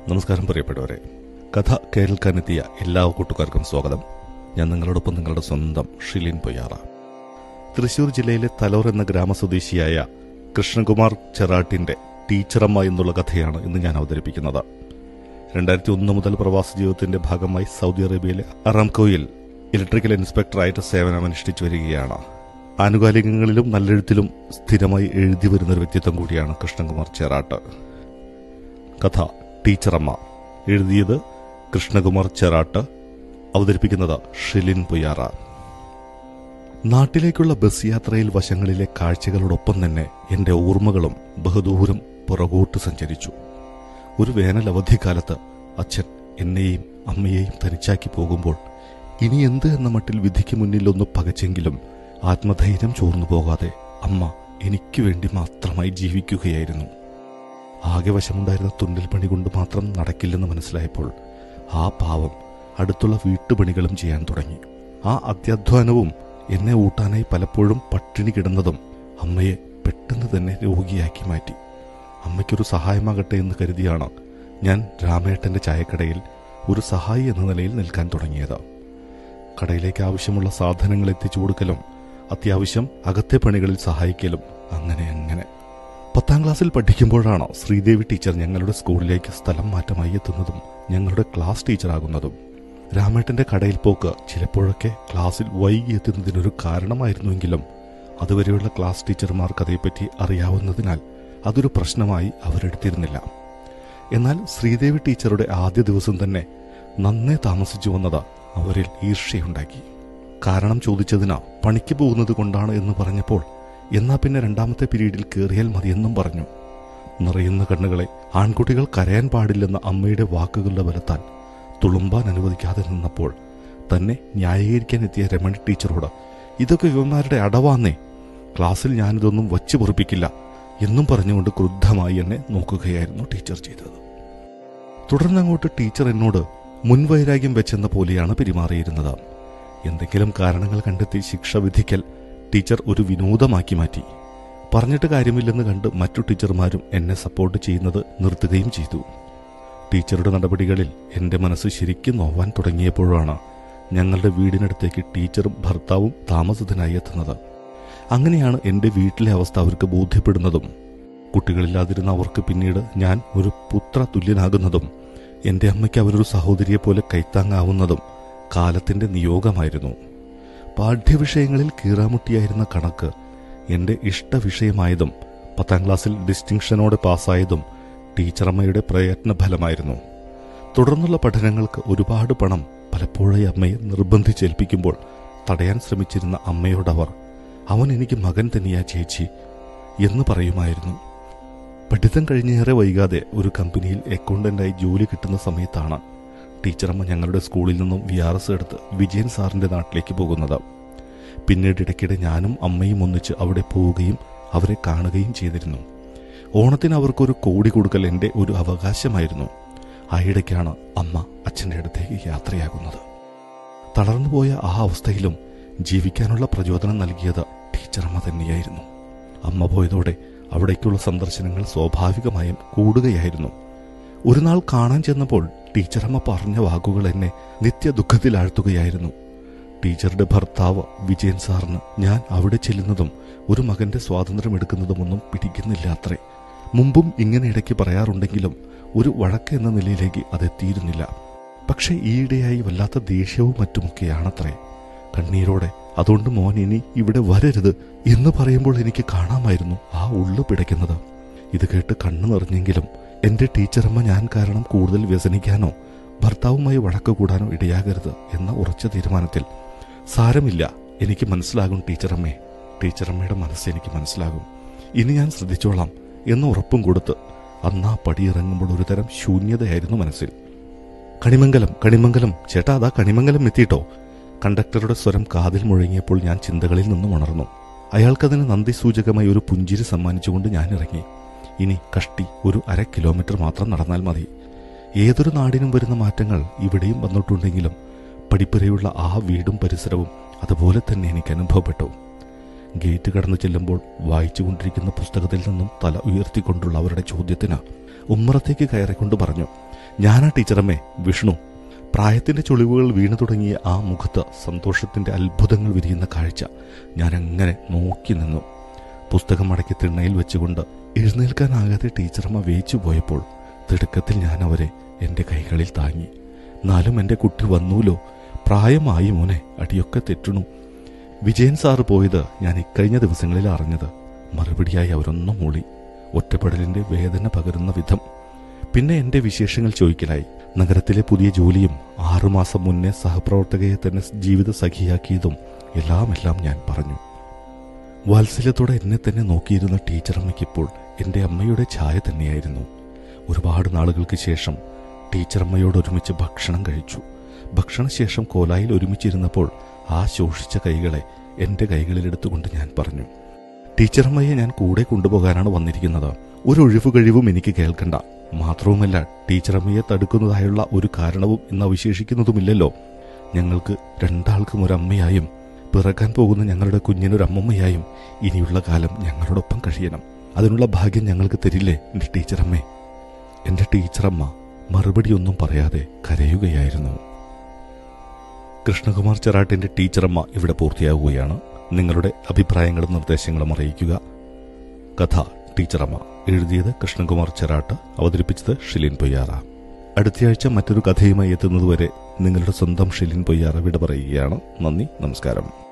നമസ്കാരം പ്രിയപ്പെട്ടവരെ കഥ കേൾക്കാനെത്തിയ എല്ലാ കൂട്ടുകാർക്കും സ്വാഗതം ഞാൻ നിങ്ങളോടൊപ്പം നിങ്ങളുടെ സ്വന്തം ഷിലിൻ പൊയ്യാറ തൃശൂർ ജില്ലയിലെ തലോർ എന്ന ഗ്രാമസ്വദേശിയായ കൃഷ്ണകുമാർ ചെറാട്ടിന്റെ ടീച്ചറമ്മ എന്നുള്ള കഥയാണ് ഇന്ന് ഞാൻ അവതരിപ്പിക്കുന്നത് രണ്ടായിരത്തി ഒന്ന് മുതൽ പ്രവാസ ജീവിതത്തിന്റെ ഭാഗമായി സൗദി അറേബ്യയിലെ അറാംകോയിൽ ഇലക്ട്രിക്കൽ ഇൻസ്പെക്ടറായിട്ട് സേവനമനുഷ്ഠിച്ചു വരികയാണ് ആനുകാലികങ്ങളിലും നല്ലെഴുത്തിലും സ്ഥിരമായി എഴുതി വരുന്ന ഒരു വ്യക്തിത്വം കൂടിയാണ് കൃഷ്ണകുമാർ ചേറാട്ട് കഥ ടീച്ചറമ്മ എഴുതിയത് കൃഷ്ണകുമാർ ചെറാട്ട് അവതരിപ്പിക്കുന്നത് ഷിലിൻ പുയാറ നാട്ടിലേക്കുള്ള ബസ് യാത്രയിൽ വശങ്ങളിലെ കാഴ്ചകളോടൊപ്പം തന്നെ എന്റെ ഓർമ്മകളും ബഹുദൂരം പുറകോട്ട് സഞ്ചരിച്ചു ഒരു വേനൽ അവധിക്കാലത്ത് അച്ഛൻ എന്നെയും അമ്മയെയും തനിച്ചാക്കി പോകുമ്പോൾ ഇനി എന്ത് എന്ന മട്ടിൽ വിധിക്ക് മുന്നിൽ ഒന്ന് പകച്ചെങ്കിലും ആത്മധൈര്യം ചോർന്നു പോകാതെ അമ്മ എനിക്ക് വേണ്ടി മാത്രമായി ജീവിക്കുകയായിരുന്നു ആകെ വശമുണ്ടായിരുന്ന തുന്നൽ പണി കൊണ്ട് മാത്രം നടക്കില്ലെന്ന് മനസ്സിലായപ്പോൾ ആ പാവം അടുത്തുള്ള വീട്ടുപണികളും ചെയ്യാൻ തുടങ്ങി ആ അത്യാധ്വാനവും എന്നെ ഊട്ടാനായി പലപ്പോഴും പട്ടിണി കിടന്നതും അമ്മയെ പെട്ടെന്ന് തന്നെ രോഗിയാക്കി മാറ്റി അമ്മയ്ക്കൊരു സഹായമാകട്ടെ എന്ന് കരുതിയാണ് ഞാൻ രാമേട്ടന്റെ ചായക്കടയിൽ ഒരു സഹായി എന്ന നിലയിൽ നിൽക്കാൻ തുടങ്ങിയത് കടയിലേക്ക് ആവശ്യമുള്ള സാധനങ്ങൾ എത്തിച്ചു കൊടുക്കലും അത്യാവശ്യം അകത്തെ പണികളിൽ സഹായിക്കലും അങ്ങനെ അങ്ങനെ പത്താം ക്ലാസ്സിൽ പഠിക്കുമ്പോഴാണ് ശ്രീദേവി ടീച്ചർ ഞങ്ങളുടെ സ്കൂളിലേക്ക് സ്ഥലം മാറ്റമായി എത്തുന്നതും ഞങ്ങളുടെ ക്ലാസ് ടീച്ചറാകുന്നതും രാമേട്ടന്റെ കടയിൽ പോക്ക് ചിലപ്പോഴൊക്കെ ക്ലാസ്സിൽ വൈകി എത്തുന്നതിനൊരു കാരണമായിരുന്നുവെങ്കിലും അതുവരെയുള്ള ക്ലാസ് ടീച്ചർമാർക്ക് അതേപ്പറ്റി അറിയാവുന്നതിനാൽ അതൊരു പ്രശ്നമായി അവരെടുത്തിരുന്നില്ല എന്നാൽ ശ്രീദേവി ടീച്ചറുടെ ആദ്യ ദിവസം തന്നെ നന്നേ താമസിച്ചു വന്നത് അവരിൽ ഈർഷ്യയുണ്ടാക്കി കാരണം ചോദിച്ചതിന് പണിക്ക് പോകുന്നത് കൊണ്ടാണ് എന്ന് പറഞ്ഞപ്പോൾ എന്നാ പിന്നെ രണ്ടാമത്തെ പീരീഡിൽ കയറിയാൽ മതിയെന്നും പറഞ്ഞു നിറയുന്ന കണ്ണുകളെ ആൺകുട്ടികൾ കരയാൻ പാടില്ലെന്ന അമ്മയുടെ വാക്കുകളുടെ ബലത്താൽ തുളുമ്പാൻ അനുവദിക്കാതെ നിന്നപ്പോൾ തന്നെ ന്യായീകരിക്കാൻ എത്തിയ രമണി ടീച്ചറോട് ഇതൊക്കെ യുവന്മാരുടെ അടവാന്നേ ക്ലാസ്സിൽ ഞാനിതൊന്നും വച്ചു പൊറിപ്പിക്കില്ല എന്നും പറഞ്ഞുകൊണ്ട് ക്രുദ്ധമായി എന്നെ നോക്കുകയായിരുന്നു ടീച്ചർ ചെയ്തത് തുടർന്നങ്ങോട്ട് ടീച്ചർ എന്നോട് മുൻവൈരാഗ്യം വെച്ചെന്ന പോലെയാണ് പെരുമാറിയിരുന്നത് എന്തെങ്കിലും കാരണങ്ങൾ കണ്ടെത്തി ശിക്ഷ വിധിക്കൽ ടീച്ചർ ഒരു വിനോദമാക്കി മാറ്റി പറഞ്ഞിട്ട് കാര്യമില്ലെന്ന് കണ്ട് മറ്റു ടീച്ചർമാരും എന്നെ സപ്പോർട്ട് ചെയ്യുന്നത് നിർത്തുകയും ചെയ്തു ടീച്ചറുടെ നടപടികളിൽ എന്റെ മനസ്സ് ശരിക്കും നോവാൻ തുടങ്ങിയപ്പോഴാണ് ഞങ്ങളുടെ വീടിനടുത്തേക്ക് ടീച്ചറും ഭർത്താവും താമസത്തിനായി എത്തുന്നത് അങ്ങനെയാണ് എന്റെ വീട്ടിലെ അവസ്ഥ അവർക്ക് ബോധ്യപ്പെടുന്നതും കുട്ടികളില്ലാതിരുന്ന അവർക്ക് പിന്നീട് ഞാൻ ഒരു പുത്ര തുല്യനാകുന്നതും എന്റെ അമ്മയ്ക്ക് അവരൊരു സഹോദരിയെ പോലെ കൈത്താങ്ങാവുന്നതും കാലത്തിന്റെ നിയോഗമായിരുന്നു പാഠ്യവിഷയങ്ങളിൽ കീറാമുട്ടിയായിരുന്ന കണക്ക് എന്റെ ഇഷ്ടവിഷയമായതും പത്താം ക്ലാസ്സിൽ ഡിസ്റ്റിങ്ഷനോടെ പാസ്സായതും ടീച്ചറമ്മയുടെ പ്രയത്നഫലമായിരുന്നു തുടർന്നുള്ള പഠനങ്ങൾക്ക് ഒരുപാട് പണം പലപ്പോഴായി അമ്മയെ നിർബന്ധിച്ചേൽപ്പിക്കുമ്പോൾ തടയാൻ ശ്രമിച്ചിരുന്ന അമ്മയോടവർ അവൻ എനിക്ക് മകൻ തന്നെയാ ചേച്ചി എന്ന് പറയുമായിരുന്നു പഠിത്തം കഴിഞ്ഞേറെ വൈകാതെ ഒരു കമ്പനിയിൽ അക്കൗണ്ടന്റായി ജോലി കിട്ടുന്ന സമയത്താണ് ടീച്ചറമ്മ ഞങ്ങളുടെ സ്കൂളിൽ നിന്നും വി ആർ എസ് എടുത്ത് വിജയൻ സാറിന്റെ നാട്ടിലേക്ക് പോകുന്നത് പിന്നീട് ഇടയ്ക്കിടെ ഞാനും അമ്മയും ഒന്നിച്ച് അവിടെ പോവുകയും അവരെ കാണുകയും ചെയ്തിരുന്നു ഓണത്തിന് അവർക്കൊരു കോടി കൊടുക്കൽ എൻ്റെ ഒരു അവകാശമായിരുന്നു ആ ഇടയ്ക്കാണ് അമ്മ അച്ഛൻ്റെ അടുത്തേക്ക് യാത്രയാകുന്നത് തളർന്നുപോയ ആ അവസ്ഥയിലും ജീവിക്കാനുള്ള പ്രചോദനം നൽകിയത് ടീച്ചറമ്മ തന്നെയായിരുന്നു അമ്മ പോയതോടെ അവിടേക്കുള്ള സന്ദർശനങ്ങൾ സ്വാഭാവികമായും കൂടുകയായിരുന്നു ഒരു നാൾ കാണാൻ ചെന്നപ്പോൾ ടീച്ചറമ്മ പറഞ്ഞ വാക്കുകൾ എന്നെ നിത്യ ദുഃഖത്തിലാഴ്ത്തുകയായിരുന്നു ടീച്ചറുടെ ഭർത്താവ് വിജയൻ സാറിന് ഞാൻ അവിടെ ചെല്ലുന്നതും ഒരു മകന്റെ സ്വാതന്ത്ര്യം എടുക്കുന്നതുമൊന്നും പിടിക്കുന്നില്ല അത്രേ മുമ്പും ഇങ്ങനെ ഇടയ്ക്ക് പറയാറുണ്ടെങ്കിലും ഒരു വഴക്ക് എന്ന നിലയിലേക്ക് അതെത്തിയിരുന്നില്ല പക്ഷെ ഈയിടെയായി വല്ലാത്ത ദേഷ്യവും മറ്റുമൊക്കെയാണത്രേ കണ്ണീരോടെ അതുകൊണ്ട് മോൻ ഇനി ഇവിടെ വരരുത് എന്ന് പറയുമ്പോൾ എനിക്ക് കാണാമായിരുന്നു ആ ഉള്ളു പിടയ്ക്കുന്നത് ഇത് കേട്ട് കണ്ണു നിറഞ്ഞെങ്കിലും എന്റെ ടീച്ചറമ്മ ഞാൻ കാരണം കൂടുതൽ വ്യസനിക്കാനോ ഭർത്താവുമായി വഴക്ക് കൂടാനോ ഇടയാകരുത് എന്ന ഉറച്ച തീരുമാനത്തിൽ സാരമില്ല എനിക്ക് മനസ്സിലാകും ടീച്ചറമ്മേ ടീച്ചറമ്മയുടെ മനസ്സ് എനിക്ക് മനസ്സിലാകും ഇനി ഞാൻ ശ്രദ്ധിച്ചോളാം എന്ന് ഉറപ്പും കൊടുത്ത് അന്നാ പടിയിറങ്ങുമ്പോൾ ഒരുതരം ശൂന്യതയായിരുന്നു മനസ്സിൽ കണിമംഗലം കണിമംഗലം ചേട്ടാ അതാ കണിമംഗലം എത്തിയിട്ടോ കണ്ടക്ടറുടെ സ്വരം കാതിൽ മുഴങ്ങിയപ്പോൾ ഞാൻ ചിന്തകളിൽ നിന്നും ഉണർന്നു അയാൾക്കതിന് നന്ദി സൂചകമായി ഒരു പുഞ്ചിരി സമ്മാനിച്ചുകൊണ്ട് ഞാൻ ഇറങ്ങി ഇനി കഷ്ടി ഒരു അര കിലോമീറ്റർ മാത്രം നടന്നാൽ മതി ഏതൊരു നാടിനും വരുന്ന മാറ്റങ്ങൾ ഇവിടെയും വന്നിട്ടുണ്ടെങ്കിലും പടിപ്പുരയുള്ള ആ വീടും പരിസരവും അതുപോലെ തന്നെ എനിക്ക് അനുഭവപ്പെട്ടു ഗേറ്റ് കടന്നു ചെല്ലുമ്പോൾ വായിച്ചുകൊണ്ടിരിക്കുന്ന പുസ്തകത്തിൽ നിന്നും തല ഉയർത്തിക്കൊണ്ടുള്ള അവരുടെ ചോദ്യത്തിന് ഉമ്മറത്തേക്ക് കയറിക്കൊണ്ട് പറഞ്ഞു ഞാനാ ടീച്ചറമ്മേ വിഷ്ണു പ്രായത്തിന്റെ ചുളിവുകൾ വീണു തുടങ്ങിയ ആ മുഖത്ത് സന്തോഷത്തിന്റെ അത്ഭുതങ്ങൾ വിരിയുന്ന കാഴ്ച ഞാൻ അങ്ങനെ നോക്കി നിന്നു പുസ്തകം മടക്കി തിണ്ണയിൽ വെച്ചുകൊണ്ട് എഴുന്നേൽക്കാനാകാതെ ടീച്ചറമ്മ വേച്ചു പോയപ്പോൾ തിടുക്കത്തിൽ ഞാൻ അവരെ എന്റെ കൈകളിൽ താങ്ങി എന്നാലും എന്റെ കുട്ടി വന്നൂലോ പ്രായമായി മോനെ അടിയൊക്കെ തെറ്റണു വിജയൻ സാറ് പോയത് ഞാൻ ഇക്കഴിഞ്ഞ ദിവസങ്ങളിൽ അറിഞ്ഞത് മറുപടിയായി അവരൊന്നും മൂളി ഒറ്റപ്പെടലിന്റെ വേദന പകരുന്ന വിധം പിന്നെ എന്റെ വിശേഷങ്ങൾ ചോദിക്കലായി നഗരത്തിലെ പുതിയ ജോലിയും ആറുമാസം മുന്നേ സഹപ്രവർത്തകയെ തന്നെ ജീവിത സഖിയാക്കിയതും എല്ലാം എല്ലാം ഞാൻ പറഞ്ഞു വാത്സല്യത്തോടെ എന്നെ തന്നെ നോക്കിയിരുന്ന ടീച്ചറമ്മയ്ക്കിപ്പോൾ എൻ്റെ അമ്മയുടെ ഛായ തന്നെയായിരുന്നു ഒരുപാട് നാളുകൾക്ക് ശേഷം ടീച്ചറമ്മയോട് ഒരുമിച്ച് ഭക്ഷണം കഴിച്ചു ഭക്ഷണശേഷം കോലായിൽ ഒരുമിച്ചിരുന്നപ്പോൾ ആ ശോഷിച്ച കൈകളെ എൻ്റെ കൈകളിലെടുത്തുകൊണ്ട് ഞാൻ പറഞ്ഞു ടീച്ചറമ്മയെ ഞാൻ കൂടെ കൊണ്ടുപോകാനാണ് വന്നിരിക്കുന്നത് ഒരു ഒഴിവു കഴിവും എനിക്ക് കേൾക്കണ്ട മാത്രവുമല്ല ടീച്ചറമ്മയെ തടുക്കുന്നതായുള്ള ഒരു കാരണവും ഇന്ന് അവശേഷിക്കുന്നതുമില്ലല്ലോ ഞങ്ങൾക്ക് രണ്ടാൾക്കും ഒരു അമ്മയായും പിറക്കാൻ പോകുന്ന ഞങ്ങളുടെ കുഞ്ഞിനൊരു അമ്മമ്മയായും ഇനിയുള്ള കാലം ഞങ്ങളോടൊപ്പം കഴിയണം അതിനുള്ള ഭാഗ്യം ഞങ്ങൾക്ക് തരില്ലേ എൻ്റെ ടീച്ചറമ്മേ എൻ്റെ ടീച്ചറമ്മ മറുപടിയൊന്നും പറയാതെ കരയുകയായിരുന്നു കൃഷ്ണകുമാർ ചെറാട്ടിന്റെ ടീച്ചറമ്മ ഇവിടെ പൂർത്തിയാകുകയാണ് നിങ്ങളുടെ അഭിപ്രായങ്ങളും നിർദ്ദേശങ്ങളും അറിയിക്കുക കഥ ടീച്ചറമ്മ എഴുതിയത് കൃഷ്ണകുമാർ ചെറാട്ട് അവതരിപ്പിച്ചത് ഷിലിൻ പൊയ്യാറ അടുത്തയാഴ്ച മറ്റൊരു കഥയുമായി എത്തുന്നതുവരെ നിങ്ങളുടെ സ്വന്തം ഷിലിൻ പൊയ്യാറ വിട പറയുകയാണ് നന്ദി നമസ്കാരം